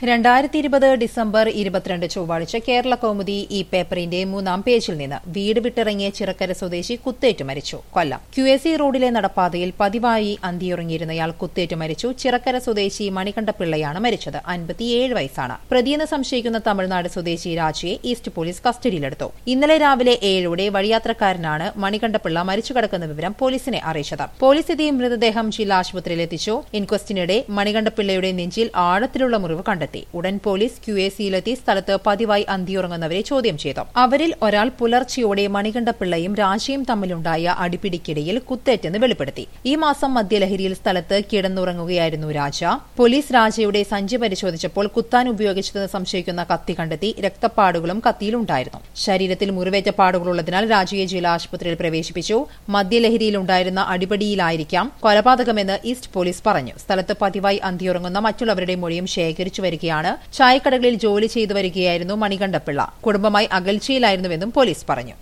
രണ്ടായിരത്തി ഇരുപത് ഡിസംബർ ഇരുപത്തിരണ്ട് ചൊവ്വാഴ്ച കേരള കൗമുദി ഈ പേപ്പറിന്റെ മൂന്നാം പേജിൽ നിന്ന് വീട് വിട്ടിറങ്ങിയ ചിറക്കര സ്വദേശി കുത്തേറ്റ് മരിച്ചു കൊല്ലം ക്യു എസ് സി റോഡിലെ നടപ്പാതയിൽ പതിവായി അന്തിയുറങ്ങിയിരുന്നയാൾ കുത്തേറ്റ് മരിച്ചു ചിറക്കര സ്വദേശി മണികണ്ഠപിള്ളയാണ് മരിച്ചത് അൻപത്തിയേഴ് വയസ്സാണ് പ്രതിയെന്ന് സംശയിക്കുന്ന തമിഴ്നാട് സ്വദേശി രാജയെ ഈസ്റ്റ് പോലീസ് കസ്റ്റഡിയിലെടുത്തു ഇന്നലെ രാവിലെ ഏഴോടെ വഴിയാത്രക്കാരനാണ് മണികണ്ഠപിള്ള മരിച്ചു കിടക്കുന്ന വിവരം പോലീസിനെ അറിയിച്ചത് പോലീസ് എത്തി മൃതദേഹം ജില്ലാ ആശുപത്രിയിൽ എത്തിച്ചു ഇൻക്വസ്റ്റിനിടെ മണികണ്ഠപിള്ളയുടെ നെഞ്ചിൽ ആഴത്തിലുള്ള മുറിവ് കണ്ടെത്തി ഉടൻ പോലീസ് ക്യു എ സിയിലെത്തി സ്ഥലത്ത് പതിവായി അന്തിയുറങ്ങുന്നവരെ ചോദ്യം ചെയ്തു അവരിൽ ഒരാൾ പുലർച്ചെയോടെ മണികണ്ഠപിള്ളയും രാജയും തമ്മിലുണ്ടായ അടിപിടിക്കിടയിൽ കുത്തേറ്റെന്ന് വെളിപ്പെടുത്തി ഈ മാസം മദ്യലഹരിയിൽ സ്ഥലത്ത് കിടന്നുറങ്ങുകയായിരുന്നു രാജ പോലീസ് രാജയുടെ സഞ്ചി പരിശോധിച്ചപ്പോൾ കുത്താൻ ഉപയോഗിച്ചതെന്ന് സംശയിക്കുന്ന കത്തി കണ്ടെത്തി രക്തപ്പാടുകളും കത്തിയിലുണ്ടായിരുന്നു ശരീരത്തിൽ മുറിവേറ്റ പാടുകളുള്ളതിനാൽ രാജയെ ജില്ലാ ആശുപത്രിയിൽ പ്രവേശിപ്പിച്ചു മദ്യലഹരിയിലുണ്ടായിരുന്ന അടിപിടിയിലായിരിക്കാം കൊലപാതകമെന്ന് ഈസ്റ്റ് പോലീസ് പറഞ്ഞു സ്ഥലത്ത് പതിവായി അന്തിയുറങ്ങുന്ന മറ്റുള്ളവരുടെ മൊഴിയും ശേഖരിച്ചു വരികയാണ് ചായക്കടകളിൽ ജോലി ചെയ്തു വരികയായിരുന്നു മണികണ്ഠപിള്ള കുടുംബമായി അകൽച്ചയിലായിരുന്നുവെന്നും പോലീസ് പറഞ്ഞു